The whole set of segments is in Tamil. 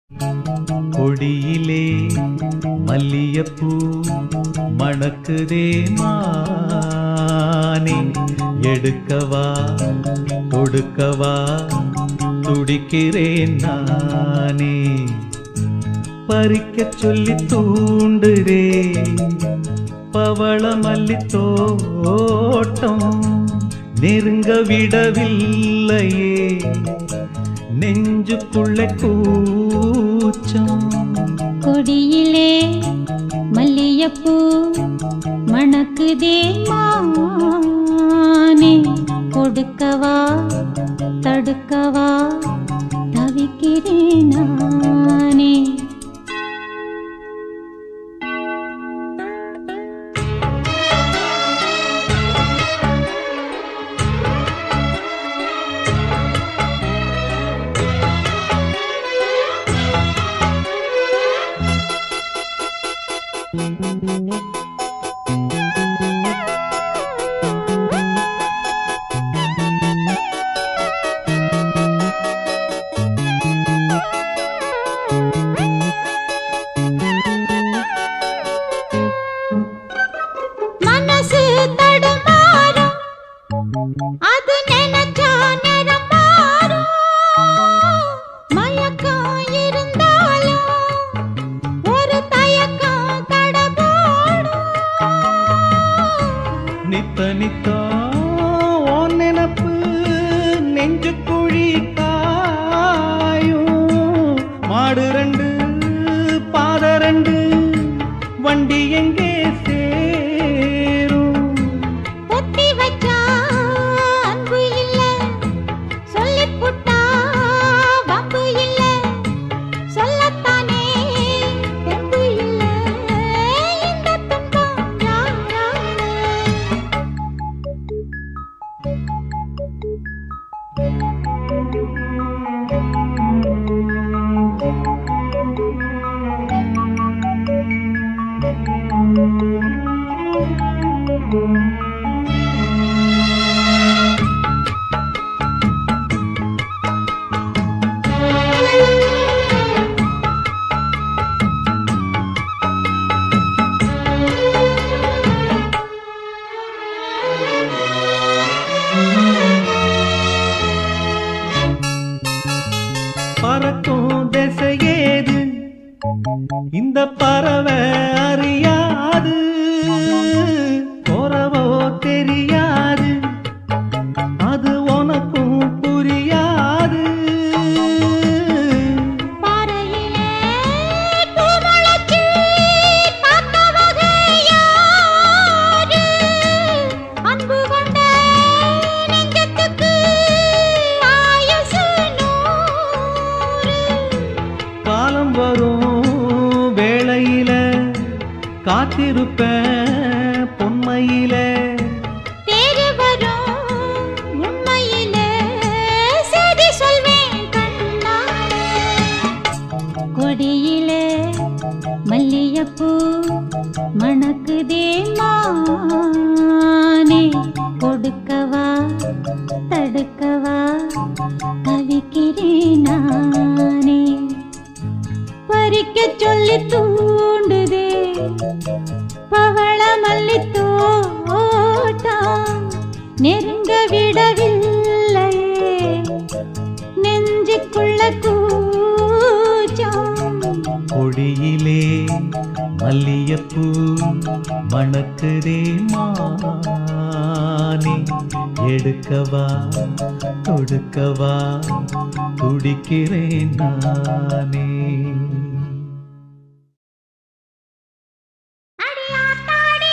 கொடியிலே மல்லியப்பூ மணக்குதே மானே எடுக்கவா கொடுக்கவா துடிக்கிறேன் நானே பறிக்கச் சொல்லி தூண்டுதே பவள மல்லி தோட்டம் நெருங்க விடவில்லையே நெஞ்சுக்குள்ள கூச்சம் கொடியிலே மல்லியப்பூ மணக்குதே மானே கொடுக்கவா தடுக்கவா தவிக்கிறேன் நானே மனசு தடுமாறும் அது நினைச்சா நேரம் மாறும் மயக்கம் இருந்தாலும் ஒரு தயக்கம் தடபோடும் நித்த நித்தா உன் நினப்பு நெஞ்சு குழி காயும் மாடு ரெண்டு பாத ரெண்டு வண்டி எங்கே சேரும் பொத்தி வச்சா அன்பு இல்ல சொல்லிப் புட்டா வம்பு இல்ல சொல்லத்தானே தெம்பு இல்ல இந்த துன்பம் யாரால பறக்கும் திசையேது இந்த பறவை அறியாது போறவோ தெரியாது அது உனக்கும் புரியாது பாறையிலே பூ முளைச்சு பார்த்த வகை யாரு? அன்பு கொண்ட நெஞ்சத்துக்கு ஆயுசு நூறு. காலம் வரும் வேளையில காத்திருப்பேன் பொன்மையில தேறு வரும் உண்மையிலே செய்தி சொல்வேன் கண்ணாலே. கொடியிலே மல்லியப்பூ மணக்குதே மானே கொடுக்கவா தடுக்கவா தவிக்கிறேன் நானே பறிக்க சொல்லி தூண்டுதே பவள மல்லி தோட்டம் நெருங்க விடவில்லையே நெஞ்சுக்குள்ள கூச்சம் கொடியிலே மல்லியப்பூ மணக்குதே மானே எடுக்கவா கொடுக்கவா துடிக்கிறேன் நானே அடியாத்தாடி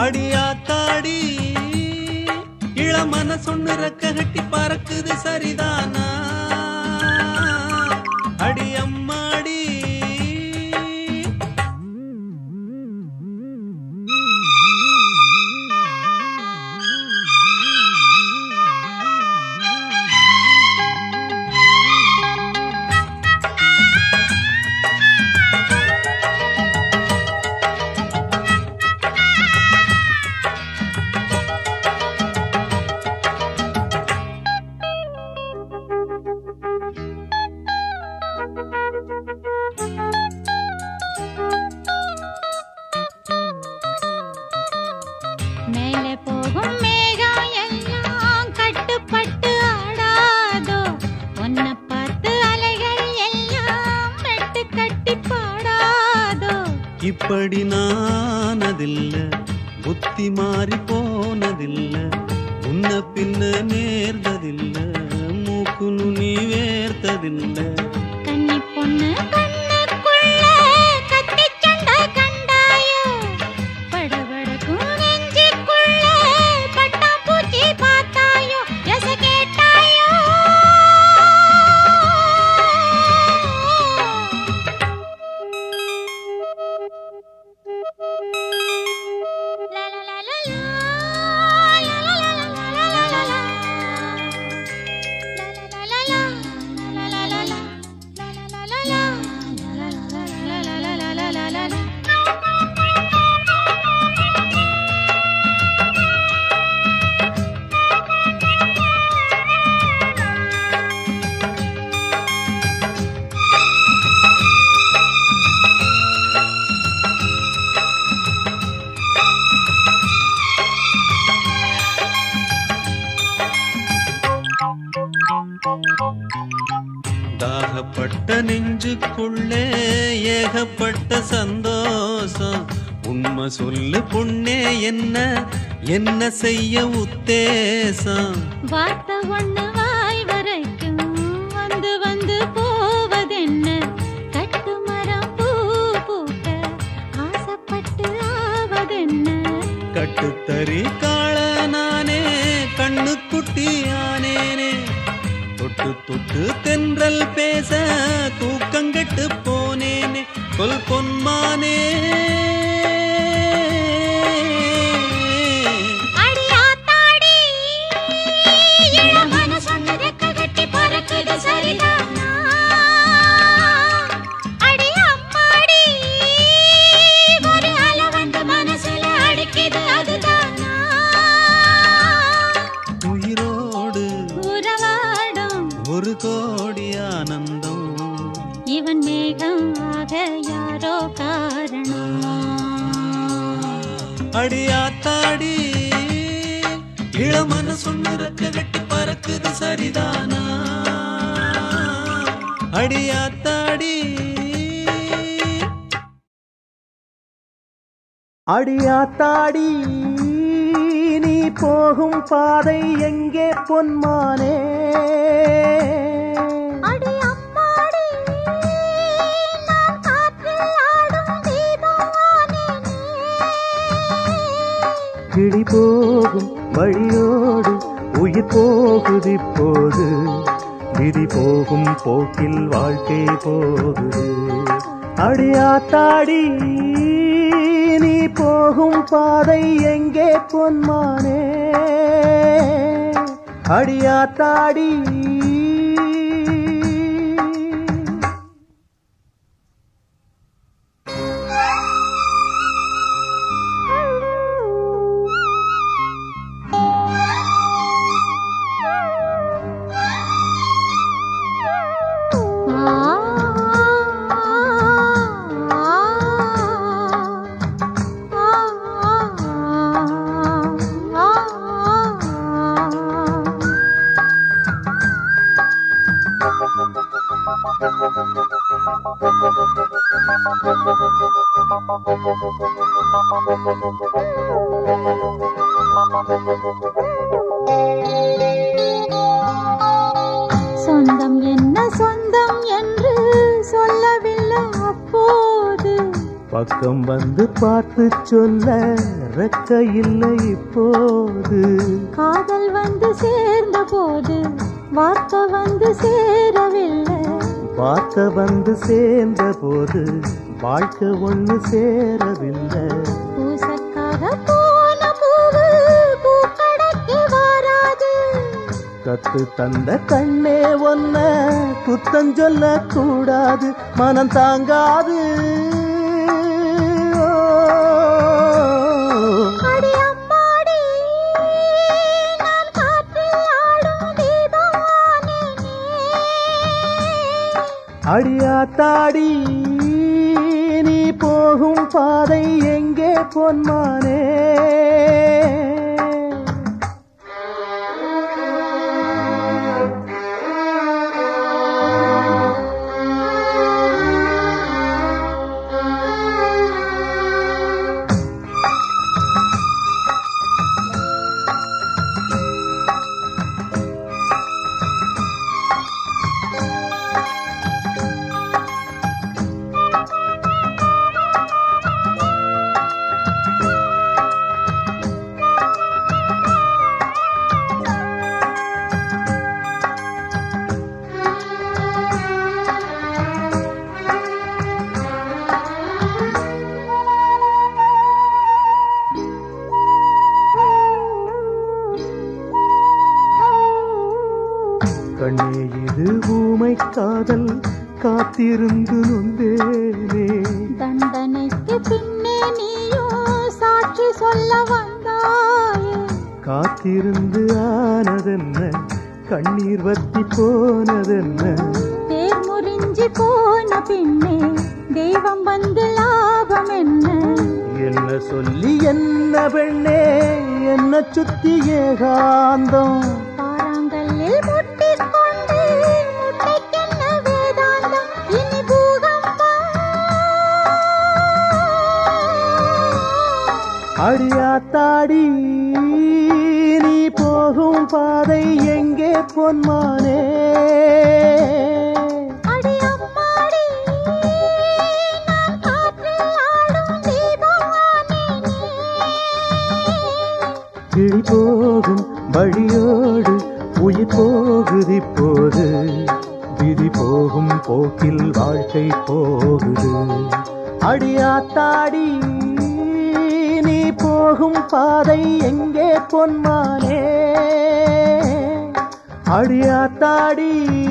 அடியாத்தாடி இளமன சொன்னு ரெக்க கட்டி பறக்குது சரிதானா அடி அம்மாடி மேலே போகும் மேகம் எல்லாம் கட்டுப்பட்டு ஆடாதோ உன்னை பார்த்து அலைகள் எல்லாம் மெட்டு கட்டி பாடாதோ இப்படி நானதில்ல புத்தி மாறி போனதில்ல உன்ன பின்ன நேர்ந்ததில்ல மூக்கு நுனி வேர்த்ததில்ல கன்னி பொண்ணு கண்ணுக்குள்ள கத்தி சண்டை கண்டாயோ படபடக்கும் நெஞ்சுக்குள்ள பட்டாம்பூச்சி பார்த்தாயோ எச கேட்டாயோ லா லா லா லா லா, லா லா லா லா லா லா லா லா. தாகப்பட்ட நெஞ்சுக்குள்ளே ஏகப்பட்ட சந்தோஷம் உண்மை சொல்லு பொண்ணே என்ன என்ன செய்ய உத்தேசம் வார்த்தை ஒண்ணு வாய் வரைக்கும் வந்து வந்து போவதென்ன கட்டு மரம் பூ பூக்க ஆசைப்பட்டு ஆவதென்ன கட்டுத்தறி காள நானே கண்ணுக்குட்டி ஆனேனே தொட்டு தொட்டு தென்றல் பேச தூக்கங்கெட்டு போனேனே கொல் பொன்மானே அடியாத்தாடி இளமன சொன்னதக்க கட்டி பறக்குது சரிதானா அடி அம்மாடி ஒரு அலை வந்து மனசுல அடிக்குது அதுதானா உயிரோடு உறவாடும் ஒரு கோடி ஆனந்தம் இவன் மேகம் ஆக யாரோ காரணம் அடியாத்தாடி இளமன சொன்னிறக்க கட்டி பறக்குது சரிதானா அடியாத்தாடி அடியாத்தாடி நீ போகும் பாதை எங்கே பொன்மானே அடி அம்மாடி நான் காற்றில் ஆடும் தீபமானேனே கிளி போகும் வழியோடு உயிர் போகுது இப்போது விதி போகும் போக்கில் வாழ்க்கை போகுது அடியாத்தாடி நீ போகும் பாதை எங்கே பொன்மானே அடியாத்தாடி சொந்தம் என்ன சொந்தம் என்று சொல்லவில்லை அப்போது பக்கம் வந்து பார்த்து சொல்ல ரெக்க இல்லை இப்போது காதல் வந்து சேர்ந்த போது வார்த்தை வந்து சேரவில்லை பார்க்க வந்து சேர்ந்த போது வாழ்க்கை ஒண்ணு சேரவில்லை பூசக்காக போன பூவு பூக்கடைக்கு வராது கத்து தந்த கண்ணே ஒன்ன குத்தம் சொல்ல கூடாது மனம் தாங்காது ஓ. அடி அம்மாடி நான் காற்றில் ஆடும் தீபமானேனே அடியாத்தாடி நீ போகும் பாதை எங்கே பொன்மானே கண்ணே இது ஊமை காதல் காத்திருந்து நொந்தேனே தண்டனைக்கு பின்னே நீயோ சாட்சி சொல்ல வந்தாயே காத்திருந்து ஆனதென்ன கண்ணீர் வத்தி போனதென்ன தேர் முறிஞ்சி போன பின்னே தெய்வம் வந்து லாபம் என்ன என்ன சொல்லி என்ன பெண்ணே என்ன சுத்தி ஏகாந்தம் பாறாங்கல்லில் முட்டிக்கொண்டு முட்டைக்கென்ன வேதாந்தம் இனி பூகம்பம் அடியாத்தாடி நீ போகும் பாதை எங்கே பொன்மானே அடி அம்மாடி நான் காற்றில் ஆடும் தீபமானேனே கிளி போகும் வழியோடு உயிர் போகுது இப்போது விதி போகும் போக்கில் வாழ்க்கை போகுது அடியாத்தாடி நீ போகும் பாதை எங்கே பொன்மானே அடியாத்தாடி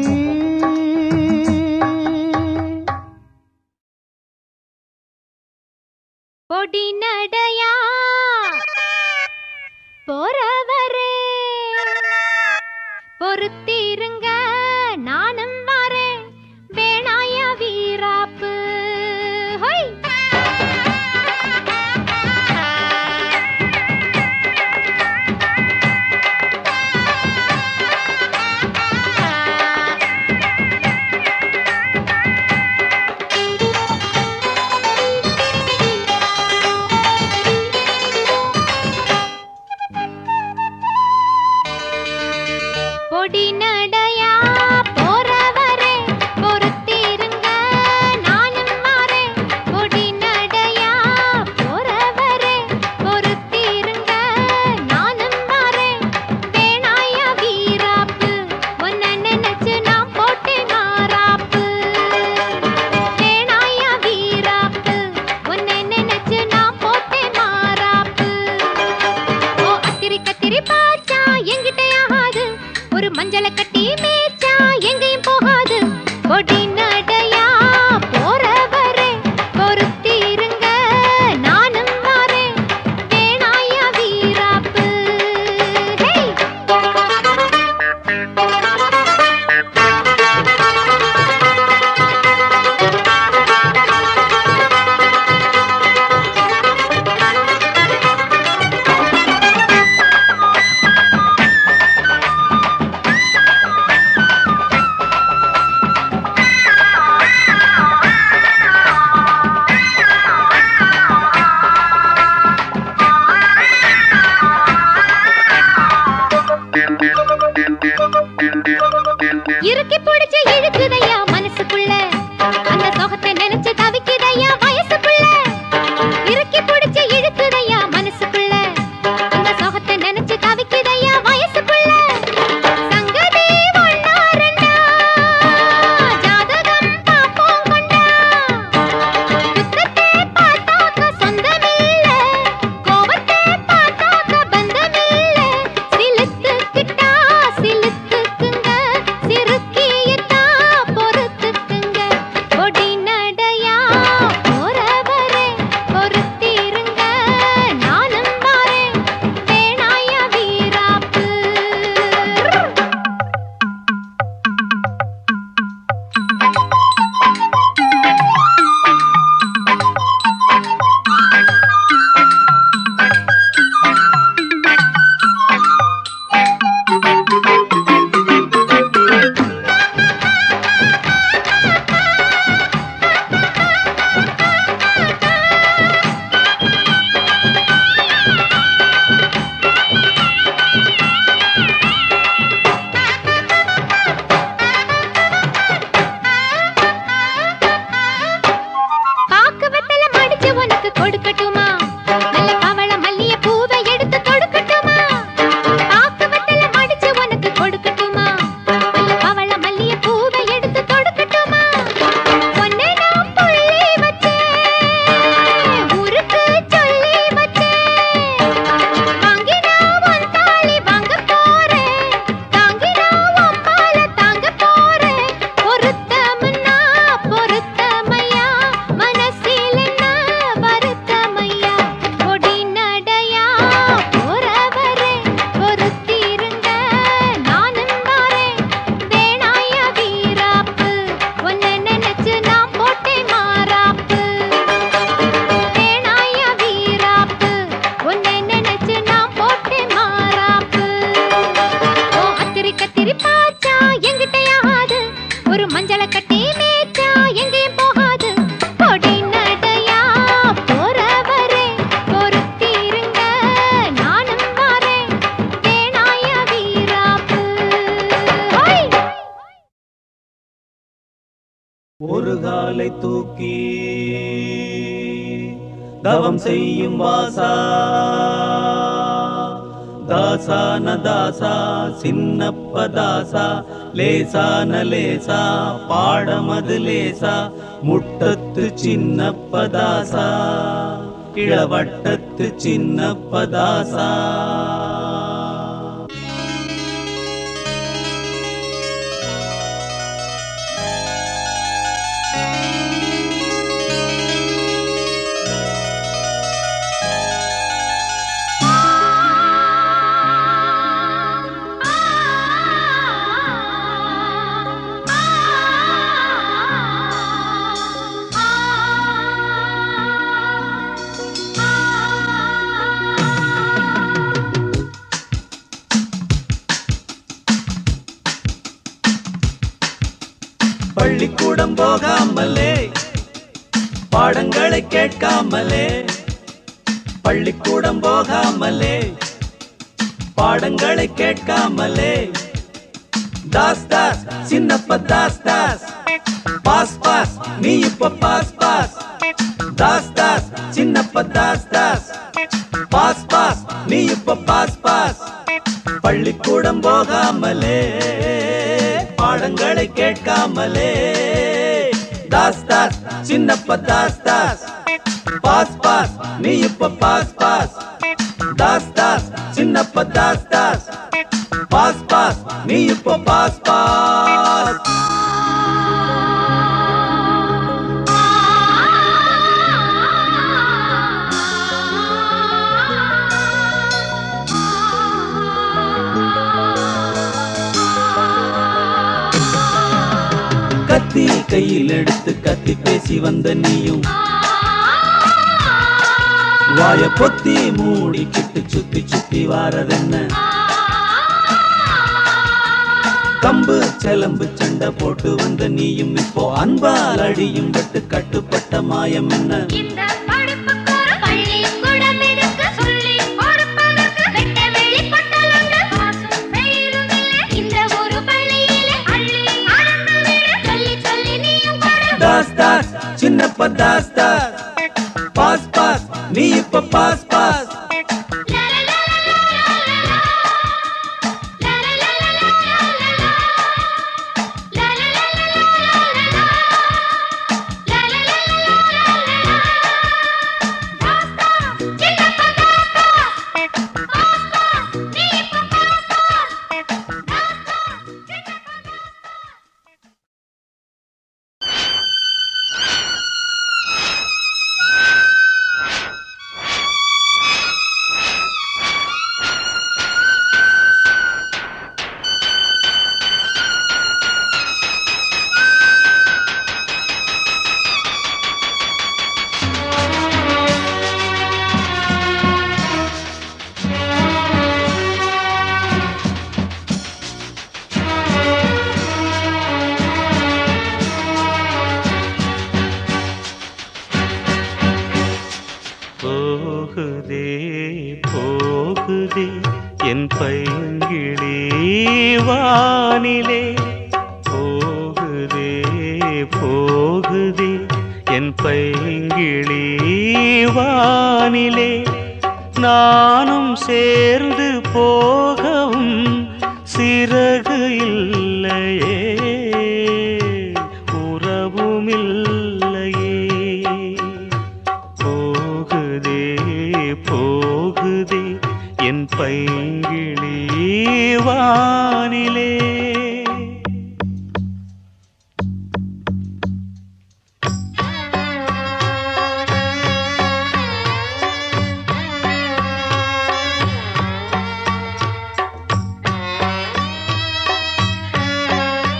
பொடி நடையா போறவரே பொறுத்திருங்க நானும் வரேன் வேணாய வீராப்பு ஹொய் பொடி நடையா கோலை தூக்கி தவம் செய்யும் வாசா தாசான தாசா சின்னப்ப தாசா லேசான லேசா பாடமது லேசா முட்டத்து சின்னப்ப தாசா இளவட்டத்து சின்னப்ப தாசா பள்ளிக்கூடம் போகாமலே பாடங்களை கேட்காமலே பள்ளிக்கூடம் போகாமலே பாடங்களை கேட்காமலே தாஸ் தாஸ் சின்னப்ப தாஸ் தாஸ் பாஸ் பாஸ் நீ இப்ப pass pass Das Das Chinnappa Das Das pass pass நீ இப்ப பாஸ் பாஸ் பள்ளிக்கூடம் போகாமலே பாடங்களை கேட்காமலே தாஸ் தாஸ் சின்னப்ப தாஸ் தாஸ் பாஸ் பாஸ் நீ இப்ப pass pass Das Das Chinnappa Das Das pass pass நீ இப்ப பாஸ் பாஸ் கத்தி கையில் எடுத்து கத்தி பேசி வந்த நீயும் வாய பொத்தி மூடிக்கிட்டு சுத்தி சுத்தி வாரதென்ன கம்பு செலம்பு சண்டை போட்டு வந்த நீயும் இப்போ அன்பால் அடியும் பட்டு கட்டுப்பட்ட மாயம் என்ன இந்த படிப்புக்கு ஒரு பள்ளிக்கூடம் இருக்கு சொல்லி கொடுப்பதற்கு வெட்ட வெளி பொட்டலங்க காசும் பெயரும் இல்லை இந்த ஒரு பள்ளியிலே அள்ளி ஆனந்த வீடு சொல்லி சொல்லி நீயும் கொடு தாஸ் தாஸ் சின்னப்ப தாஸ் தாஸ் பாஸ் பாஸ் நீ இப்ப பாஸ் பாஸ் போகுதே போகுதே என் பைங்கிளி வானிலே போகுதே போகுதே என் பைங்கிளி வானிலே நானும் சேர்ந்து போகவும் சிறகு இல்லையே உறவும் இல்லையே போகுதே போகுதே என் பைங்கிளி வானிலே ஆ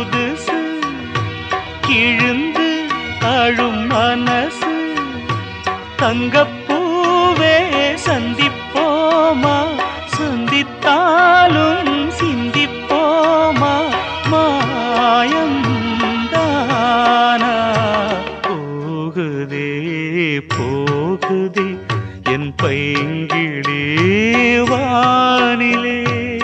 புதுசு கிழுந்து அழும் மனசு தங்கப்பூவே சந்திப்போமா சந்தித்தாலும் சிந்திப்போமா மாயம் தானா போகுதே போகுதே என் பைங்கிழே வானிலே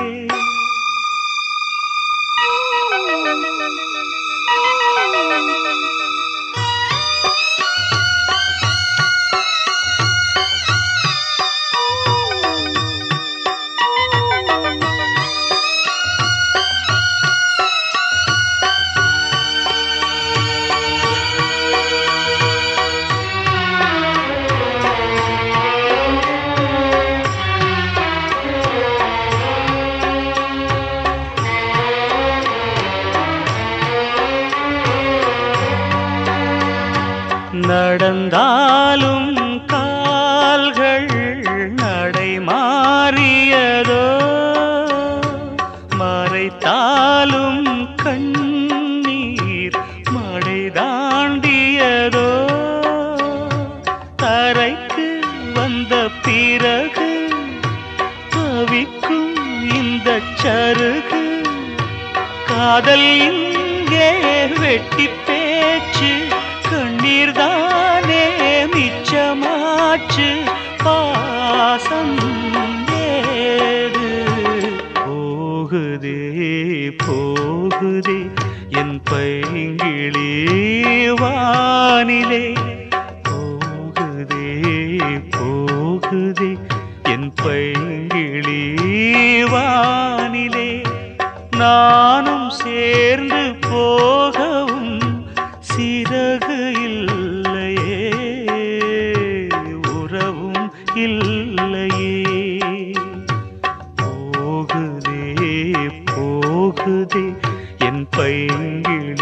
நடந்தாலும் கால்கள் நடை மாறியதோ மறைத்தாலும் கண்ணீர் மடை தாண்டியதோ தரைக்கு வந்த பிறகு தவிக்கும் இந்த சருகு காதல் இங்கே வெட்டி பேச்சு கண்ணீர் தானே மிச்சமாச்சு பாசம் ஏது போகுதே போகுதே என் பைங்கிளி வானிலே போகுதே போகுதே என் பைங்கிளி வானிலே நானும் சேர்ந்து போகவும் சிறகு இல்லையே உறவும் இல்லையே போகுதே போகுதே என் பைங்கிளி